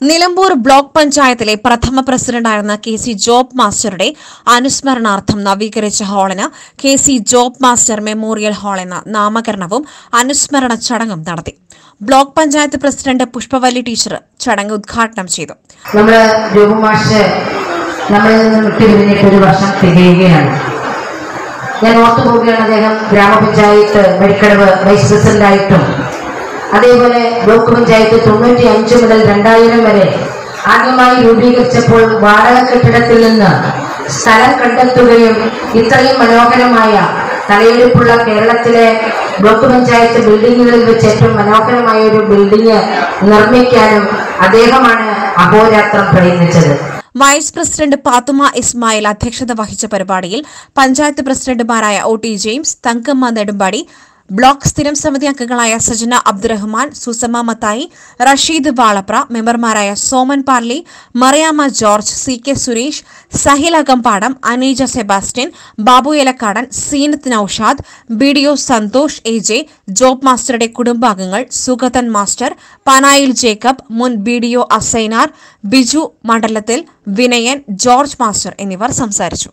Nilambur block പഞ്ചായത്തിലെ പ്രഥമ പ്രസിഡന്റായിരുന്ന കെ സി ജോബ് മാസ്റ്ററുടെ അനുസ്മരണാർത്ഥം നവീകരിച്ച ഹാളിന് K C Job master memorial hall എന്ന നാമകരണവും അനുസ്മരണ ചടങ്ങും നടത്തി block panchayat president Pushpavalli teacher ചടങ്ങ് ഉദ്ഘാടനം ചെയ്തു നമ്മള് രൂപമാഷ് നമ്മളിൽ നിന്ന് വിട്ടുപിരിഞ്ഞിട്ട് ഒരു വർഷം തികയുകയാണ് ഞാൻ ഓർത്തു പോവുകയാണ് അദ്ദേഹം ഗ്രാമപഞ്ചായത്ത് വഴിക്കടവ് വൈസ് പ്രസിഡന്റായിട്ടും അതേപോലെ ബ്ലോക്ക് പഞ്ചായത്ത് തൊണ്ണൂറ്റി അഞ്ച് മുതൽ രണ്ടായിരം വരെ ആദ്യമായി രൂപീകരിച്ചപ്പോൾ വാടക കെട്ടിടത്തിൽ നിന്ന് സ്ഥലം കണ്ടെത്തുകയും ഇത്രയും മനോഹരമായ തലയെടുപ്പുള്ള കേരളത്തിലെ ബ്ലോക്ക് പഞ്ചായത്ത് ബിൽഡിങ്ങുകളിൽ വെച്ച് ഏറ്റവും മനോഹരമായ ഒരു ബിൽഡിംഗ് നിർമ്മിക്കാനും അദ്ദേഹമാണ് അഹോരാത്രം പ്രയത്നിച്ചത് വൈസ് പ്രസിഡന്റ് പാത്തുമ ഇസ്മായിൽ അധ്യക്ഷത വഹിച്ച പരിപാടിയിൽ പഞ്ചായത്ത് പ്രസിഡന്റുമാരായ O T James Thankamma Nedumpadi block സ്ഥിരം സമിതി അംഗങ്ങളായ സജന അബ്ദുറഹ്മാൻ സുസമ മത്തായി റഷീദ് വാളപ്ര മെമ്പർമാരായ Soman Parli Mariyamma George C K Suresh Sahil Akampadam Aneeja Sebastian Babu Elakkadan Seenath Noushad B D O Santhosh A J Job മാസ്റ്ററുടെ കുടുംബാംഗങ്ങൾ സുഗതൻ മാസ്റ്റർ പനായിൽ ജേക്കബ് മുൻ B D O Assainar Biju മണ്ഡലത്തിൽ വിനയൻ ജോർജ് മാസ്റ്റർ എന്നിവർ സംസാരിച്ചു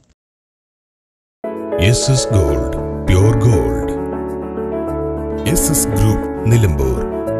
S S gold pure gold S S group Nilambur